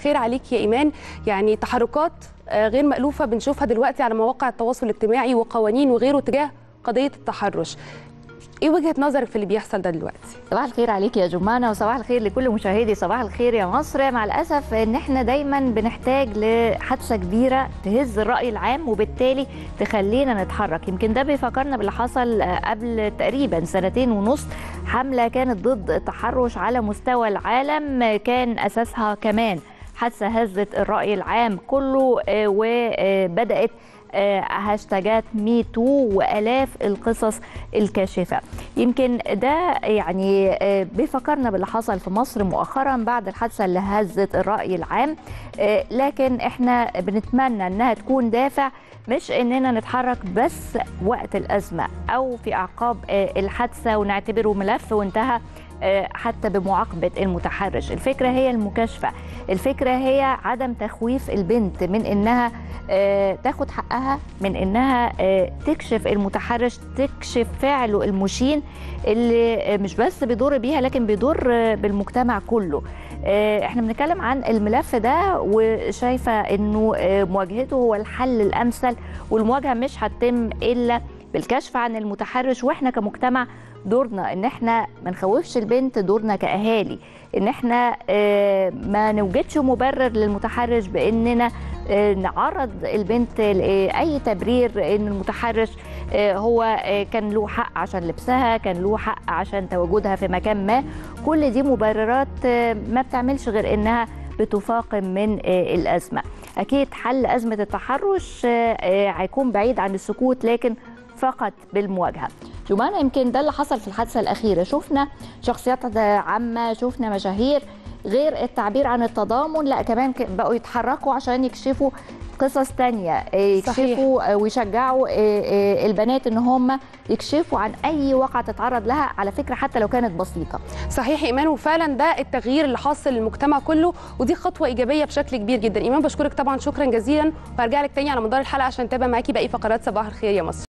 الخير عليك يا ايمان يعني تحركات آه، غير مألوفة بنشوفها دلوقتي على مواقع التواصل الاجتماعي وقوانين وغيره تجاه قضية التحرش ايه وجهة نظرك في اللي بيحصل ده دلوقتي صباح الخير عليك يا جمانة وصباح الخير لكل مشاهدي صباح الخير يا مصر مع الأسف إن إحنا دايما بنحتاج لحادثة كبيرة تهز الرأي العام وبالتالي تخلينا نتحرك يمكن ده بيفكرنا باللي حصل قبل تقريبا سنتين ونص حملة كانت ضد التحرش على مستوى العالم كان أساسها كمان حادثة هزت الرأي العام كله آه، وبدأت آه، هاشتاجات مي تو والاف القصص الكاشفه يمكن ده يعني آه، بيفكرنا باللي حصل في مصر مؤخرا بعد الحادثه اللي هزت الراي العام آه، لكن احنا بنتمنى انها تكون دافع مش اننا نتحرك بس وقت الازمه او في اعقاب آه، الحادثه ونعتبره ملف وانتهى آه، حتى بمعاقبه المتحرش الفكره هي المكاشفه الفكره هي عدم تخويف البنت من انها آه، تاخد حقها من انها آه، تكشف المتحرش تكشف فعله المشين اللي آه، مش بس بيضر بيها لكن بيضر آه، بالمجتمع كله آه، احنا بنتكلم عن الملف ده وشايفه انه آه، مواجهته هو الحل الامثل والمواجهه مش هتتم الا بالكشف عن المتحرش واحنا كمجتمع دورنا ان احنا ما نخوفش البنت دورنا كاهالي ان احنا آه، ما نوجدش مبرر للمتحرش باننا آه، نعرض البنت لاي تبرير ان المتحرش آه، هو آه، كان له حق عشان لبسها كان له حق عشان تواجدها في مكان ما كل دي مبررات آه، ما بتعملش غير انها بتفاقم من آه، الازمه اكيد حل ازمه التحرش آه، آه، هيكون بعيد عن السكوت لكن فقط بالمواجهه جمانة يمكن ده اللي حصل في الحادثه الاخيره شفنا شخصيات عامه شفنا مشاهير غير التعبير عن التضامن لا كمان ك- بقوا يتحركوا عشان يكشفوا قصص تانية إيه، صحيح. يكشفوا آه، ويشجعوا إيه، إيه، البنات ان هم يكشفوا عن اي واقعة تتعرض لها على فكرة حتى لو كانت بسيطة صحيح يا ايمان وفعلا ده التغيير اللي حاصل للمجتمع كله ودي خطوه ايجابيه بشكل كبير جدا ايمان بشكرك طبعا شكرا جزيلا وهرجع لك تاني على مدار الحلقه عشان اتابع معاكي باقي فقرات صباح الخير يا مصر